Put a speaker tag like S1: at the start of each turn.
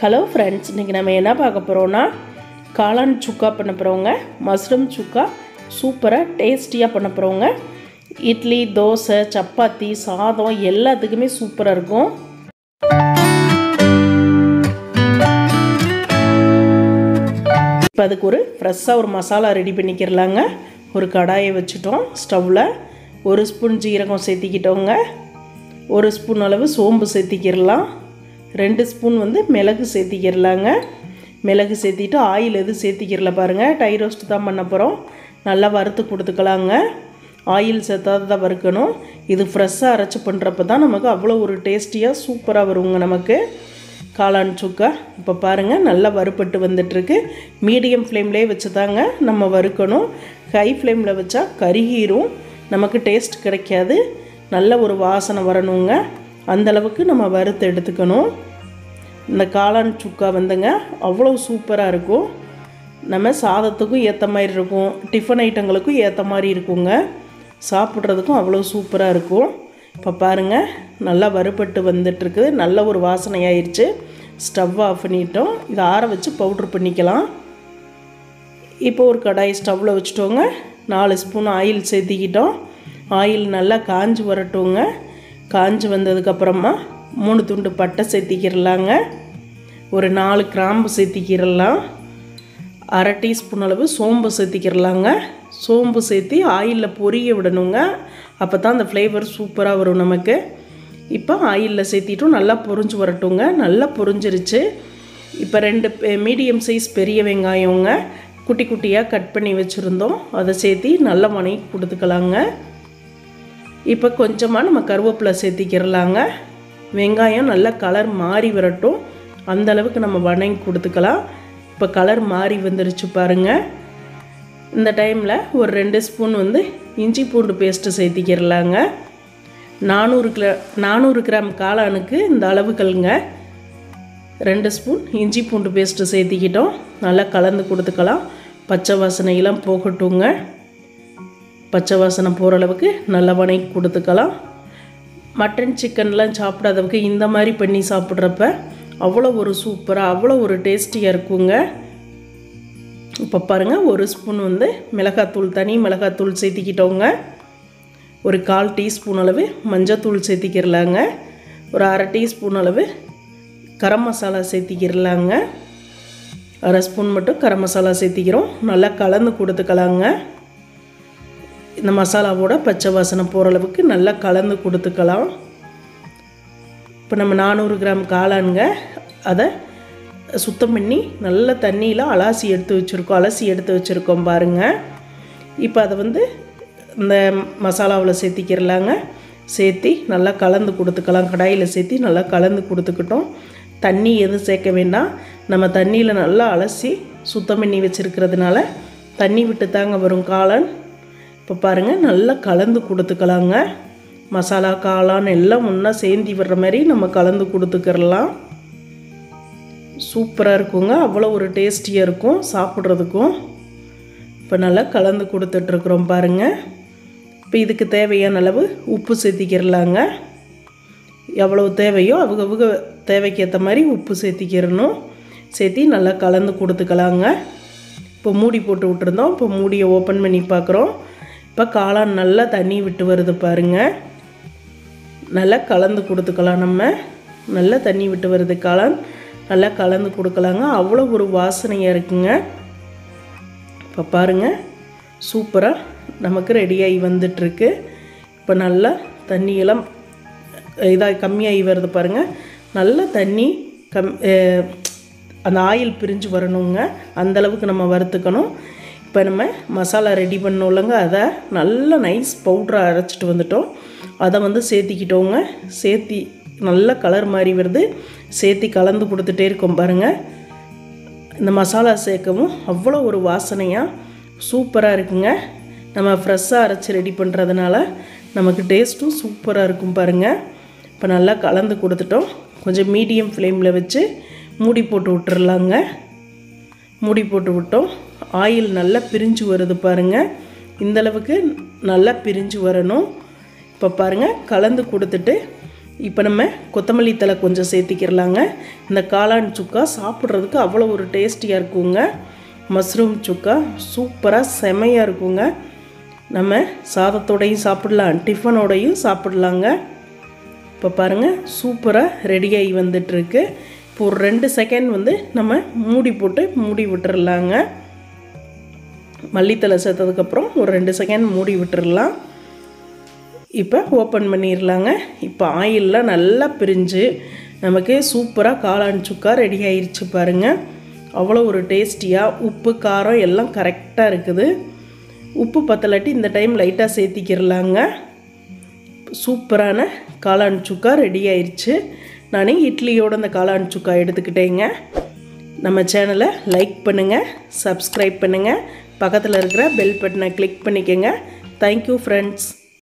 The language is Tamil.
S1: ஹலோ ஃப்ரெண்ட்ஸ் இன்றைக்கி நம்ம என்ன பார்க்க போகிறோன்னா காளான் சுக்கா பண்ண போகிறோங்க மஷ்ரூம் சுக்கா சூப்பராக டேஸ்டியாக பண்ண போகிறோங்க இட்லி தோசை சப்பாத்தி சாதம் எல்லாத்துக்குமே சூப்பராக இருக்கும் இப்போ அதுக்கு ஒரு ஃப்ரெஷ்ஷாக ஒரு மசாலா ரெடி பண்ணிக்கிறலாங்க ஒரு கடாயை வச்சுட்டோம் ஸ்டவ்வில் ஒரு ஸ்பூன் ஜீரகம் சேர்த்திக்கிட்டோங்க ஒரு ஸ்பூன் அளவு சோம்பு சேர்த்திக்கிடலாம் ரெண்டு ஸ்பூன் வந்து மிளகு சேர்த்திக்கிடலாங்க மிளகு சேர்த்திட்டு ஆயில் எதுவும் சேர்த்திக்கிறல பாருங்கள் டை ரோஸ்ட் தான் பண்ண போகிறோம் நல்லா வறுத்து கொடுத்துக்கலாங்க ஆயில் சேர்த்தாத தான் வறுக்கணும் இது ஃப்ரெஷ்ஷாக அரைச்சி பண்ணுறப்ப தான் நமக்கு அவ்வளோ ஒரு டேஸ்டியாக சூப்பராக வருங்க நமக்கு காளான் சுக்கா இப்போ பாருங்கள் நல்லா வறுப்பட்டு வந்துட்டுருக்கு மீடியம் ஃப்ளேம்லேயே வச்சு தாங்க நம்ம வறுக்கணும் ஹை ஃப்ளேமில் வச்சா கருகிரும் நமக்கு டேஸ்ட் கிடைக்காது நல்ல ஒரு வாசனை வரணுங்க அந்தளவுக்கு நம்ம வறுத்து எடுத்துக்கணும் இந்த காளான் சுக்கா வந்துங்க அவ்வளோ சூப்பராக இருக்கும் நம்ம சாதத்துக்கும் ஏற்ற மாதிரி இருக்கும் டிஃபன் ஐட்டங்களுக்கும் ஏற்ற மாதிரி இருக்குங்க சாப்பிட்றதுக்கும் அவ்வளோ சூப்பராக இருக்கும் இப்போ பாருங்கள் நல்லா வறுபட்டு வந்துட்டுருக்குது நல்ல ஒரு வாசனையாயிருச்சு ஸ்டவ் ஆஃப் பண்ணிட்டோம் இதை ஆற வச்சு பவுட்ரு பண்ணிக்கலாம் இப்போ ஒரு கடாய் ஸ்டவ்வில் வச்சுட்டோங்க நாலு ஸ்பூன் ஆயில் சேர்த்திக்கிட்டோம் ஆயில் நல்லா காஞ்சி வரட்டுங்க காஞ்சி வந்ததுக்கப்புறமா மூணு துண்டு பட்டை சேர்த்திக்கிடலாங்க ஒரு நாலு கிராம்பு சேர்த்திக்கிடலாம் அரை டீஸ்பூன் அளவு சோம்பு சேர்த்திக்கிடலாங்க சோம்பு சேர்த்தி ஆயிலில் பொரிய விடணுங்க அப்போ தான் அந்த ஃப்ளேவர் சூப்பராக வரும் நமக்கு இப்போ ஆயிலில் சேர்த்திட்டும் நல்லா பொரிஞ்சு வரட்டுங்க நல்லா பொரிஞ்சிருச்சு இப்போ ரெண்டு மீடியம் சைஸ் பெரிய வெங்காயங்க குட்டி குட்டியாக கட் பண்ணி வச்சுருந்தோம் அதை சேர்த்தி நல்லா வணங்கி கொடுத்துக்கலாங்க இப்போ கொஞ்சமாக நம்ம கருவேப்பிலை சேர்த்திக்கிறலாங்க வெங்காயம் நல்லா கலர் மாறி வரட்டும் அந்த அளவுக்கு நம்ம வணங்கி கொடுத்துக்கலாம் இப்போ கலர் மாறி வந்துருச்சு பாருங்கள் இந்த டைமில் ஒரு ரெண்டு ஸ்பூன் வந்து இஞ்சி பூண்டு பேஸ்ட்டு சேர்த்திக்கிறலாங்க நானூறு கிலோ நானூறு கிராம் காளானுக்கு இந்த அளவுகள்ங்க ரெண்டு ஸ்பூன் இஞ்சி பூண்டு பேஸ்ட்டு சேர்த்திக்கிட்டோம் நல்லா கலந்து கொடுத்துக்கலாம் பச்சை வாசனையெல்லாம் போகட்டுங்க பச்சை வாசனை போகிற அளவுக்கு நல்ல வணங்கி கொடுத்துக்கலாம் மட்டன் சிக்கன்லாம் சாப்பிடாதவங்க இந்த மாதிரி பண்ணி சாப்பிட்றப்ப அவ்வளோ ஒரு சூப்பராக அவ்வளோ ஒரு டேஸ்டியாக இருக்குங்க இப்போ பாருங்கள் ஒரு ஸ்பூன் வந்து மிளகாத்தூள் தனி மிளகாத்தூள் சேர்த்திக்கிட்டோங்க ஒரு கால் டீஸ்பூன் அளவு மஞ்சத்தூள் சேர்த்திக்கிறலாங்க ஒரு அரை டீஸ்பூன் அளவு கரம் மசாலா சேர்த்திக்கிறலாங்க அரை ஸ்பூன் மட்டும் கரம் மசாலா சேர்த்திக்கிறோம் நல்லா கலந்து கொடுத்துக்கலாங்க இந்த மசாலாவோட பச்சை வாசனை போகிற அளவுக்கு நல்லா கலந்து கொடுத்துக்கலாம் இப்போ நம்ம நானூறு கிராம் காளானுங்க அதை சுத்தம் பண்ணி நல்ல தண்ணியில் அலாசி எடுத்து வச்சுருக்கோம் அலசி எடுத்து வச்சுருக்கோம் பாருங்கள் இப்போ அதை வந்து இந்த மசாலாவில் சேர்த்திக்கிறலாங்க சேர்த்தி நல்லா கலந்து கொடுத்துக்கலாம் கடாயில் சேர்த்தி நல்லா கலந்து கொடுத்துக்கிட்டோம் தண்ணி எதுவும் சேர்க்க வேண்டாம் நம்ம தண்ணியில் நல்லா அலசி சுத்தம் பண்ணி வச்சுருக்கிறதுனால தண்ணி விட்டு தாங்க வரும் காளான் இப்போ பாருங்கள் நல்லா கலந்து கொடுத்துக்கலாங்க மசாலா காளான் எல்லாம் ஒன்றா சேர்ந்தி வர்ற மாதிரி நம்ம கலந்து கொடுத்துக்கிறலாம் சூப்பராக இருக்குங்க அவ்வளோ ஒரு டேஸ்டியாக இருக்கும் சாப்பிட்றதுக்கும் இப்போ நல்லா கலந்து கொடுத்துட்ருக்குறோம் பாருங்கள் இப்போ இதுக்கு தேவையான அளவு உப்பு சேர்த்திக்கிறலாங்க எவ்வளோ தேவையோ அவங்க அவங்க தேவைக்கு ஏற்ற மாதிரி உப்பு சேர்த்திக்கிறணும் சேர்த்தி நல்லா கலந்து கொடுத்துக்கலாங்க இப்போ மூடி போட்டு விட்டுருந்தோம் இப்போ மூடியை ஓப்பன் பண்ணி பார்க்குறோம் இப்போ காளான் நல்லா தண்ணி விட்டு வருது பாருங்கள் நல்லா கலந்து கொடுத்துக்கலாம் நம்ம நல்லா தண்ணி விட்டு வருது காளான் நல்லா கலந்து கொடுக்கலாங்க அவ்வளோ ஒரு வாசனையாக இருக்குங்க இப்போ பாருங்கள் சூப்பராக நமக்கு ரெடியாகி வந்துட்டுருக்கு இப்போ நல்லா தண்ணியெல்லாம் இதாக கம்மியாகி வருது பாருங்கள் நல்ல தண்ணி கம் அந்த ஆயில் பிரிஞ்சு வரணுங்க அந்தளவுக்கு நம்ம வறுத்துக்கணும் இப்போ நம்ம மசாலா ரெடி பண்ணோம்லங்க அதை நல்ல நைஸ் பவுட்ராக அரைச்சிட்டு வந்துட்டோம் அதை வந்து சேர்த்திக்கிட்டோங்க சேர்த்தி நல்ல கலர் மாதிரி வருது சேர்த்தி கலந்து கொடுத்துட்டே இருக்கோம் பாருங்கள் இந்த மசாலா சேர்க்கவும் அவ்வளோ ஒரு வாசனையாக சூப்பராக இருக்குங்க நம்ம ஃப்ரெஷ்ஷாக அரைச்சி ரெடி பண்ணுறதுனால நமக்கு டேஸ்ட்டும் சூப்பராக இருக்கும் பாருங்கள் இப்போ நல்லா கலந்து கொடுத்துட்டோம் கொஞ்சம் மீடியம் ஃப்ளேமில் வச்சு மூடி போட்டு விட்டுறலாங்க மூடி போட்டு விட்டோம் ஆயில் நல்லா பிரிஞ்சு வருது பாருங்கள் இந்தளவுக்கு நல்லா பிரிஞ்சு வரணும் இப்போ பாருங்கள் கலந்து கொடுத்துட்டு இப்போ நம்ம கொத்தமல்லி தலை கொஞ்சம் சேர்த்திக்கிறலாங்க இந்த காளான் சுக்கா சாப்பிட்றதுக்கு அவ்வளோ ஒரு டேஸ்டியாக இருக்குங்க மஷ்ரூம் சுக்கா சூப்பராக செமையாக இருக்குங்க நம்ம சாதத்தோடையும் சாப்பிடலாம் டிஃபனோடையும் சாப்பிடலாங்க இப்போ பாருங்கள் சூப்பராக ரெடியாகி வந்துட்டுருக்கு இப்போ ஒரு ரெண்டு செகண்ட் வந்து நம்ம மூடி போட்டு மூடி விட்டுறலாங்க மல்லித்தலை சேர்த்ததுக்கப்புறம் ஒரு ரெண்டு செகண்ட் மூடி விட்டுறலாம் இப்போ ஓப்பன் பண்ணிடலாங்க இப்போ ஆயிலெலாம் நல்லா பிரிஞ்சு நமக்கு சூப்பராக காளான் சுக்கா ரெடி ஆயிடுச்சு பாருங்கள் அவ்வளோ ஒரு டேஸ்டியாக உப்பு காரம் எல்லாம் கரெக்டாக இருக்குது உப்பு பத்தலாட்டி இந்த டைம் லைட்டாக சேர்த்திக்கிறலாங்க சூப்பரான காளான் சுக்கா ரெடி ஆயிடுச்சு நான் இட்லியோட அந்த காளான் சுக்கா எடுத்துக்கிட்டேங்க நம்ம சேனலை லைக் பண்ணுங்கள் சப்ஸ்கிரைப் பண்ணுங்கள் பக்கத்தில் இருக்கிற பெல் பட்டனை கிளிக் பண்ணிக்கோங்க தேங்க்யூ ஃப்ரெண்ட்ஸ்